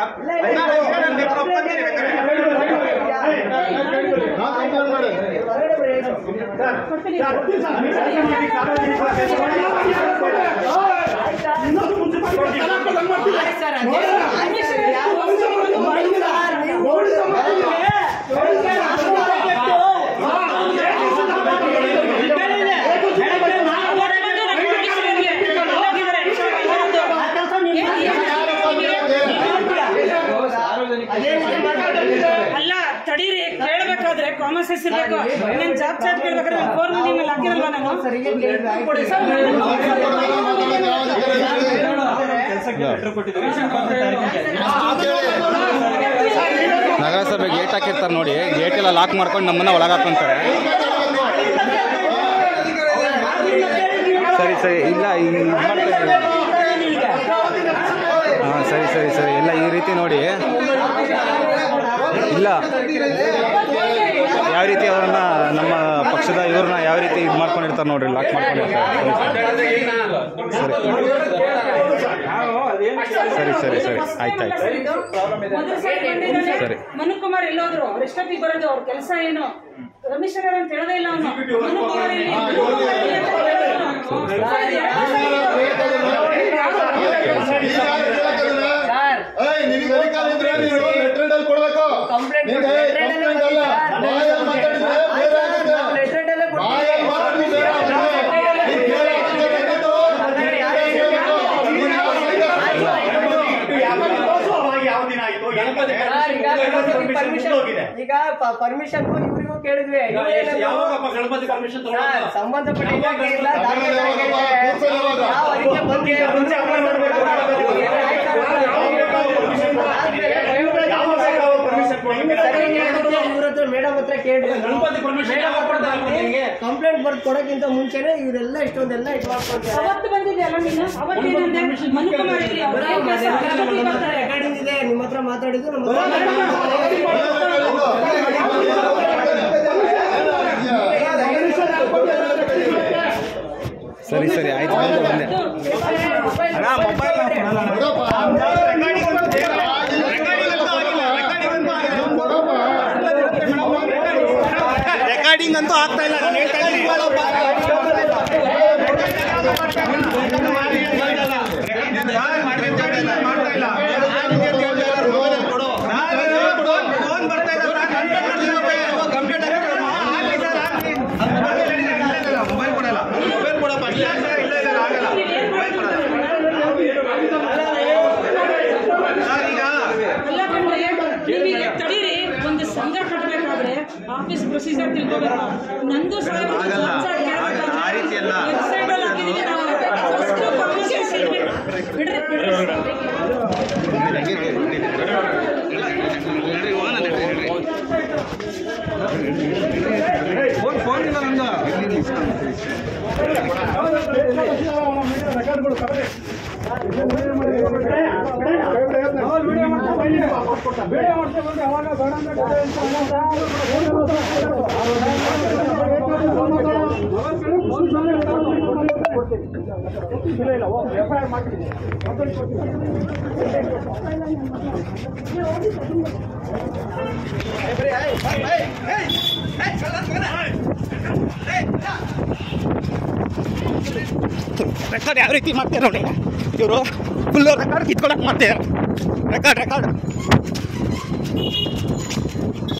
ಅಲ್ಲ ತಡೀರಿ ಕೇಳಬೇಕಾದ್ರೆ common sense ಇರ್ಬೇಕು ನಾನು ಜಾಬ್ ಚಾರ್ಜ್ ಕೇಳ್ಬೇಕಾದ್ರೆ ನಾನು ಫೋನ್ ನಿಮ್ಮ ಹಾಕಿರಲ್ವಾ ನಾನು ನಗರಸಭೆ ಗೇಟ್ ಹಾಕಿರ್ತಾರೆ ನೋಡಿ ಗೇಟ್ ಎಲ್ಲ ಲಾಕ್ ಮಾಡ್ಕೊಂಡು ನಮ್ಮನ್ನ ಒಳಗೆ ಹಾಕೊಂತಾರೆ ಸರಿ ಸರಿ ಇಲ್ಲ ಈ- ಇದ್ ಮಾಡ್ತಾ ಇದ್ದೀವಿ. ಹಾಂ ಸರಿ ಸರಿ ಸರಿ ಇಲ್ಲ ಈ ರೀತಿ ನೋಡಿ ಇಲ್ಲ ಯಾವ ರೀತಿ ಅವ್ರನ್ನ ನಮ್ಮ ಪಕ್ಷದ ಇವ್ರನ್ನ ಯಾವ ರೀತಿ ಇದು ಮಾಡ್ಕೊಂಡಿರ್ತಾರೆ ನೋಡ್ರಿ ಲಾಕ್ ಮಾಡ್ಕೊಂಡಿರ್ತಾರೆ ಸರಿ ಸರಿ ಸರಿ ಸರಿ ಆಯ್ತು ಆಯ್ತು ಮೊದಲ ಸರಿ ಬಂದಿದ್ದಾನೆ. ಸರಿ. ಮನು ಕುಮಾರ್ ಎಲ್ಲೋದ್ರು ಅವ್ರು ಎಷ್ಟೊತ್ತಿಗೆ ಬರೋದು ಅವ್ರ ಕೆಲಸ ಏನು ರಮೇಶ್ ಅಣ್ಣ ಅಂತ ಹೇಳದೇ ಇಲ್ಲ ಅವನು ಮನು ಕುಮಾರ್ ಇಲ್ಲಿ, ಮನು ಕುಮಾರ್ ಇಲ್ಲಿ ಅಂತ ಹೇಳೋದೇ ಇಲ್ಲ ಅವ್ನು. ಸರಿ, ಎರಡು ಸರಿ ನಿನಗೆ ಅಧಿಕಾರ ಇದ್ರೆ ನೀನು ಲೆಟರ್ ಅಲ್ಲಿ ಕೊಡ್ಬೇಕು ನಿನಗೆ ಕಂಪ್ಲೇಂಟ್ ಅಲ್ಲ ಬಾಯಲ್ಲಿ ಮಾತಾಡಿದ್ರೆ ಬೇರೆ ಆಗುತ್ತೆ ಬಾಯಲ್ಲಿ ಮಾತಾಡಿದ್ರೆ ಬೇರೆ ಆಗುತ್ತೆ ನೀನ್ ಕೇಳೋ ಹಕ್ಕಿದೆ ಬೇಕಿತ್ತು. ನೀನ್ ಕೇಳೋ ಈಗ ಪರ್ಮಿಷನ್ ಇವ್ರಿಗೂ ಕೇಳಿದ್ವಿ ಸರ್, ಸಂಬಂಧಪಟ್ಟ ಇಲಾಖೆ ಇಲ್ಲ, ದಾಖಲೆ ಯಾವಾಗ ಇಲ್ಲ. ಕೂರ್ಸೋದು ಯಾವಾಗ? ಯಾವ ಅದಕ್ಕೆ ಬಂದು ಮುಂಚೆ ಅಪ್ಲೋಡ್ ಮಾಡ್ಬೇಕು. ಸರಿ, ಏನಿದೆ ಇವ್ರ ಹತ್ರ ಮೇಡಮ್ ಹತ್ರ ಕೇಳ್ರಿ ಕಂಪ್ಲೇಂಟ್ ಬರ್ದು ಕೊಡಕ್ಕಿಂತ ಮುಂಚೆನೆ ಇವರೆಲ್ಲ ಇಷ್ಟೊಂದೆಲ್ಲ ಇದು ಮಾಡ್ಕೊಳ್ತಾರೆ ಅವತ್ತು ಬಂದಿದ್ಯಲ್ಲ ನೀನು ಅವತ್ತೇನಂದೆ ಮನು ಕುಮಾರ್ ಇಲ್ಲಿ ಅವ್ರು ಏನ್ ಕೆಲಸ ಎಷ್ಟೊತ್ತಿಗೆ ಬರ್ತಾರೆ? ರೆಕಾರ್ಡಿಂಗ್ ಇದೆ ನಿಮ್ಮ ಹತ್ರ ಮಾತಾಡಿದ್ದು ನಮ್ಮ ಹತ್ರ ಸರಿ ಸರಿ ಆಯ್ತು ಬಂದೆ ಬಂದೆ ರೆಕಾರ್ಡಿಂಗ್ ಅಂತೂ ಆಗ್ತಾ ಇಲ್ಲ ನಾನು ಹೇಳ್ತಾ ಇದ್ದೀನಿ ಫೋನ್ ಬರ್ತಾ ಇದೆ ಮೊಬೈಲ್ ಕೊಡಲ್ಲ ಮೊಬೈಲ್ ಕೊಡಪ್ಪ ಇಲ್ಲ ಇಲ್ಲ ಇಲ್ಲ ಆಗಲ್ಲ ಮೊಬೈಲ್ ಕೊಡಲ್ಲ ಸರ್ ಈಗ ಅಲ್ಲ ಕಣ್ರೆ, ನೀವೀಗ ತಡೀರಿ ಒಂದು ಸಂಘ ಕಟ್ಟಬೇಕಾದ್ರೆ ಆಫೀಸ್ ಪ್ರೊಸೀಜರ್ ತಿಳ್ಕೋಬೇಕು ನಂದು ಸಾಹೇಬ್ರು ಆಗಲ್ಲ. ಜಾಬ್ ಚಾರ್ಟ್ ಕೇಳ್ಬೇಕಾದ್ರೆ ಆ ರೀತಿ ಅಲ್ಲ. ವೆಬ್ಸೈಟ್ ಅಲ್ಲಿ ಹಾಕಿದೀವಿ ನಾವು. First common sense ಇರ್ಬೇಕು. ಬಿಡ್ರಿ ಬಿಡ್ರಿ ರೆಕಾರ್ಡ್ ಯಾವ ರೀತಿ ಮಾಡ್ತಾರೆ ನೋಡಿ ಇವರು ಫುಲ್ ರೆಕಾರ್ಡ್ ಕಿತ್ಕೊಳಕ್ ಮಾಡ್ತಾರೆ ರೆಕಾರ್ಡ್ ರೆಕಾರ್ಡ್